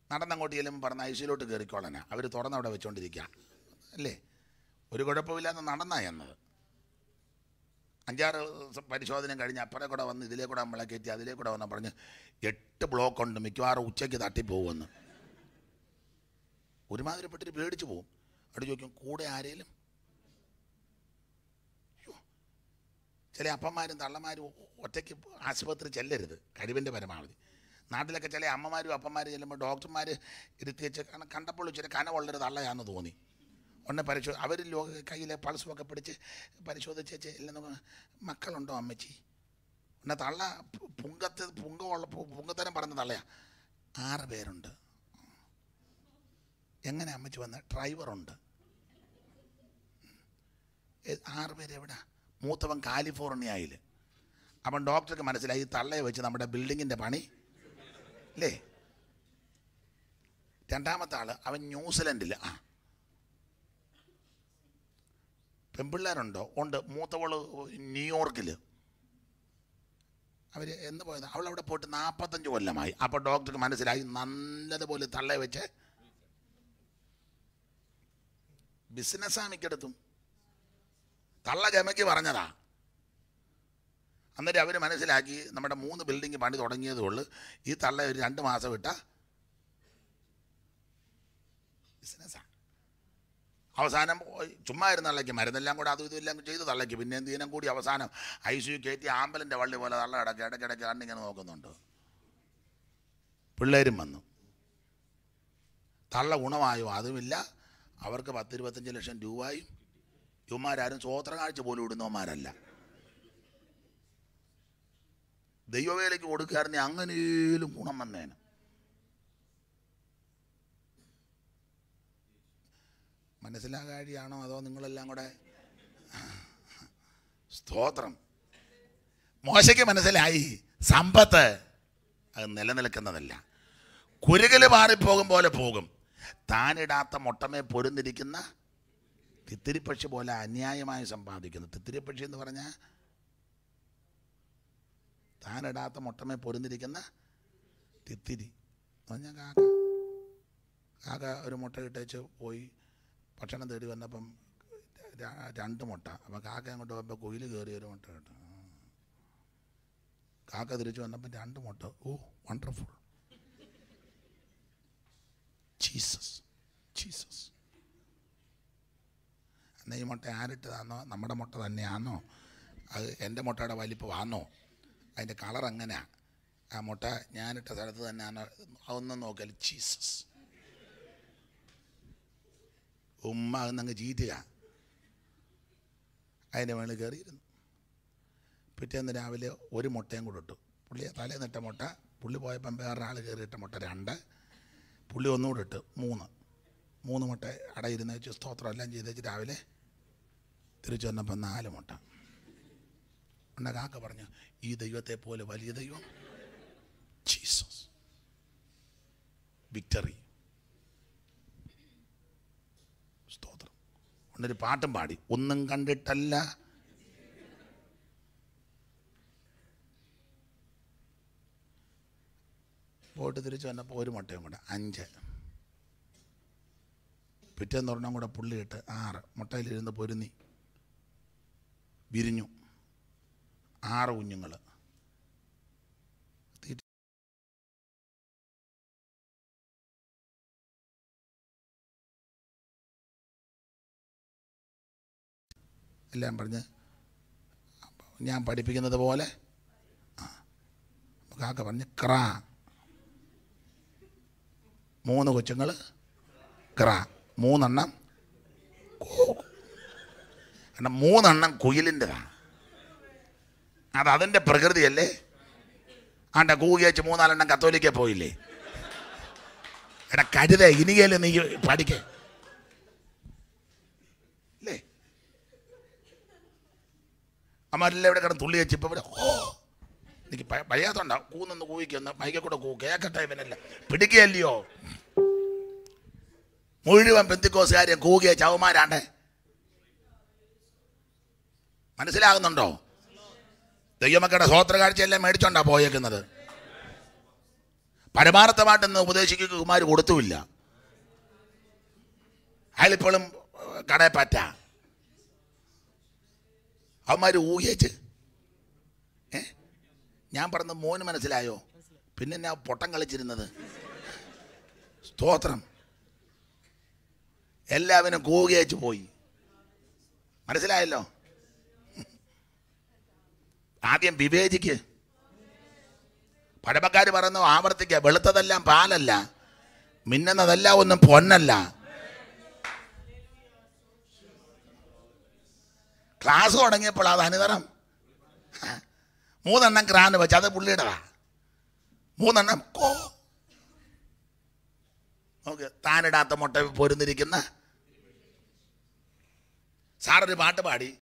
നടന്നങ്ങോട്ട് ചെല്ലുമ്പോൾ പറഞ്ഞ ഐസിയിലോട്ട് കയറിക്കോളനാ അവർ തുറന്നവിടെ വെച്ചോണ്ടിരിക്കുക അല്ലേ ഒരു കുഴപ്പമില്ലാതെ നടന്നാ എന്നത് അഞ്ചാറ് ദിവസം പരിശോധന കഴിഞ്ഞ് അപ്പുറേ കൂടെ വന്ന് ഇതിലേ കൂടെ നമ്മളെ കയറ്റി അതിലേ കൂടെ വന്ന് പറഞ്ഞ് എട്ട് ബ്ലോക്ക് ഉണ്ട് മിക്കവാറും ഉച്ചയ്ക്ക് തട്ടിപ്പോകുമെന്ന് ഒരുമാതിരിപ്പെട്ടിട്ട് പേടിച്ചു പോകും അവിടെ ചോദിക്കും കൂടെ ആരേലും അയ്യോ. ചില അപ്പന്മാരും തള്ളമാരും ഒറ്റയ്ക്ക് ആശുപത്രി ചെല്ലരുത് കഴിവിൻ്റെ പരമാവധി നാട്ടിലൊക്കെ ചില അമ്മമാരും അപ്പന്മാരും ചെല്ലുമ്പോൾ ഡോക്ടർമാർ ഇരുത്തി വെച്ച് കാരണം കണ്ടപ്പോൾ ഇച്ചിരി കനവുള്ളൊരു തള്ളയാന്ന് തോന്നി ഉടനെ പരിശോ അവർ ലോക കയ്യിലെ പൾസുമൊക്കെ പിടിച്ച് പരിശോധിച്ച് വെച്ച് എല്ലാം മക്കളുണ്ടോ അമ്മച്ചി ഉടനെ തള്ള പു- പുങ്കത്ത് പുങ്കമുള്ള പു- പുങ്കത്തരം പറഞ്ഞ തള്ളയാ ആറ് പേരുണ്ട് എങ്ങനെ അമ്മച്ചി വന്ന ഡ്രൈവറുണ്ട് ഏ- ആറ് പേര് എവിടെ മൂത്തവൻ കാലിഫോർണിയയിൽ അപ്പം ഡോക്ടർക്ക് മനസ്സിലായി ഈ തള്ളയെ വെച്ച് നമ്മുടെ ബിൽഡിങ്ങിൻ്റെ പണി അല്ലേ രണ്ടാമത്തെ ആള് അവൻ ന്യൂസിലൻഡിൽ ആ പെൺപിള്ളേരുണ്ടോ ഉണ്ട് മൂത്തവള് ന്യൂയോർക്കിൽ അവർ എന്ന് പോയത് അവളവിടെ പോയിട്ട് നാൽപ്പത്തഞ്ച് കൊല്ലമായി അപ്പോൾ ഡോക്ടർക്ക് മനസ്സിലായി നല്ലതുപോലെ തള്ളയെ വെച്ച് ബിസിനസ്സാ മിക്കടത്തും തള്ള ഗമയ്ക്ക് പറഞ്ഞതാ അന്നേരം അവർ മനസ്സിലാക്കി നമ്മുടെ മൂന്ന് ബിൽഡിംഗ് പണി തുടങ്ങിയതേ ഉള്ളൂ ഈ തള്ള ഒരു രണ്ട് മാസം വിട്ട ബിസിനസ്സാ അവസാനം ഓ- ചുമ്മാ ഇരുന്ന തള്ളയ്ക്ക് മരുന്നെല്ലാം കൂടെ അതും ഇതും എല്ലാം ചെയ്ത് തള്ളയ്ക്ക് പിന്നെ എന്ത് ചെയ്യാനും കൂടി അവസാനം ഐ സി യു കയറ്റി ആമ്പലിൻ്റെ വള്ളി പോലെ തള്ള കിടക്ക് ഇടയ്ക്കിടയ്ക്ക് കണ്ണിങ്ങനെ നോക്കുന്നുണ്ട് പിള്ളേരും വന്നു തള്ള ഗുണമായോ അതുമില്ല അവർക്ക് പത്തിരുപത്തഞ്ച് ലക്ഷം രൂപയും ഇവന്മാരാരും സ്വോത്രകാഴ്ച പോലും ഇടുന്നവന്മാരല്ല ദൈവവേലയ്ക്ക് കൊടുക്കാറിന് അങ്ങനെയും ഗുണം വന്നേന് മനസ്സിലാകാഴിയാണോ അതോ നിങ്ങളെല്ലാം കൂടെ സ്തോത്രം മോശയ്ക്ക് മനസ്സിലായി സമ്പത്ത് അത് നിലനിൽക്കുന്നതല്ല കുരുകൽ മാറിപ്പോകും പോലെ പോകും താനിടാത്ത മുട്ടമേ പൊരുന്നിരിക്കുന്ന തിത്തിരിപ്പക്ഷി പോലെ അന്യായമായി സമ്പാദിക്കുന്നു തിത്തിരിപ്പക്ഷി എന്ന് പറഞ്ഞാൽ താനിടാത്ത മുട്ടമേ പൊരുന്നിരിക്കുന്ന തിത്തിരി എന്ന് പറഞ്ഞാൽ കാക്ക കാക്ക ഒരു മുട്ട ഇട്ടേച്ച് പോയി ഭക്ഷണം തേടി വന്നപ്പം ര- രണ്ട് മുട്ട അപ്പം കാക്ക അങ്ങോട്ട് പോയപ്പോൾ കുയിൽ കയറി ഒരു മുട്ട കിട്ടും കാക്ക തിരിച്ചു വന്നപ്പം രണ്ട് മുട്ട ഓ വണ്ടർഫുൾ ജീസസ് ജീസസ് എന്നാൽ ഈ മുട്ട ആരിട്ടതാണോ നമ്മുടെ മുട്ട തന്നെയാണോ അത് എൻ്റെ മുട്ടയുടെ വലിപ്പമാണോ അതിൻ്റെ കളർ എങ്ങനെയാണ് ആ മുട്ട ഞാനിട്ട സ്ഥലത്ത് തന്നെയാണോ അതൊന്നും നോക്കിയാൽ ജീസസ് ഉമ്മ അന്നങ്ങ് ചീറ്റുക അതിൻ്റെ മേളിൽ കയറിയിരുന്നു പിറ്റേന്ന് രാവിലെ ഒരു മുട്ടയും കൂടെ ഇട്ടു പുള്ളി തലേന്നിട്ട മുട്ട പുള്ളി പോയപ്പം വേറൊരാൾ കയറിയിട്ട മുട്ട രണ്ട് പുള്ളി ഒന്നുകൂടെ ഇട്ട് മൂന്ന് മൂന്ന് മുട്ട അടയിരുന്ന് വെച്ച് സ്തോത്രം എല്ലാം ചെയ്ത് വെച്ച് രാവിലെ തിരിച്ചു വന്നപ്പം നാല് മുട്ട ഉണ്ട കാക്ക പറഞ്ഞു ഈ ദൈവത്തെ പോലെ വലിയ ദൈവം ജീസസ് വിക്ടറി സ്തോത്രം ഉണ്ടൊരു പാട്ടും പാടി ഒന്നും കണ്ടിട്ടല്ല പോയിട്ട് തിരിച്ചു വന്നപ്പോൾ ഒരു മുട്ടയും കൂടെ അഞ്ച് പിറ്റേന്ന് ഒരെണ്ണം കൂടെ പുള്ളിയിട്ട് ആറ് മുട്ടയിലിരുന്ന് പൊരുന്നി വിരിഞ്ഞു ആറ് കുഞ്ഞുങ്ങൾ എല്ലാം പറഞ്ഞ് അപ്പൊ ഞാൻ പഠിപ്പിക്കുന്നത് പോലെ ആ അപ്പൊ കാക്ക പറഞ്ഞ് ക്രാ മൂന്ന് കൊച്ചുങ്ങൾ ക്രാ മൂന്നെണ്ണം കൂ. കാരണം മൂന്നെണ്ണം കുയിലിൻ്റെതാണ് അത് അതിൻ്റെ പ്രകൃതിയല്ലേ ആണ്ട കൂകി വെച്ച് മൂന്നാലെണ്ണം കത്തോലിക്ക പോയില്ലേ എടാ കരുത ഇനിയല്ലേ നീ പഠിക്കേ അല്ലേ അമ്മരെല്ലാം ഇവിടെ കിടന്ന് തുള്ളി വെച്ച് ഇപ്പം ഇവിടെ ഓ എനിക്ക് വയ്യാത്തോണ്ടാ കൂന്നൊന്ന് കൂവിക്കൊന്ന് മൈക്കെ കൂടെ കൂ കേക്കട്ടെ ഇവനല്ല പിടിക്കുകയല്ലയോ മുഴുവൻ പെന്തിക്കോസുകാരെ കൂകിയ ചവമാരാണ്ടേ മനസ്സിലാകുന്നുണ്ടോ ദൈവമക്കളുടെ സ്വോത്ര കാഴ്ചയെല്ലാം മേടിച്ചോണ്ടാ പോയേക്കുന്നത് പരമാർത്ഥമായിട്ടൊന്ന് ഉപദേശിക്കുക കുമാർ കൊടുത്തുമില്ല അയാളിപ്പോഴും കടയെ പറ്റ അവന്മാർ ഊഹിച്ച് ഏ ഞാൻ പറഞ്ഞ മോന് മനസ്സിലായോ പിന്നെ ഞാൻ പൊട്ടം കളിച്ചിരുന്നത് സ്തോത്രം എല്ലാവരും കൂകിയച്ച് പോയി മനസ്സിലായല്ലോ ആദ്യം വിവേചിക്ക് പഴമക്കാർ പറയുന്നു ആവർത്തിക്കുക വെളുത്തതെല്ലാം പാലല്ല മിന്നുന്നതെല്ലാം ഒന്നും പൊന്നല്ല ക്ലാസ് തുടങ്ങിയപ്പോൾ അത് അനുതരം മൂന്നെണ്ണം ക്രാന് വെച്ച് അത് പുള്ളിയുടെതാ മൂന്നെണ്ണം കോ നോക്ക് താനിടാത്ത മുട്ട പൊരുന്നിരിക്കുന്ന സാറൊരു പാട്ട് പാടി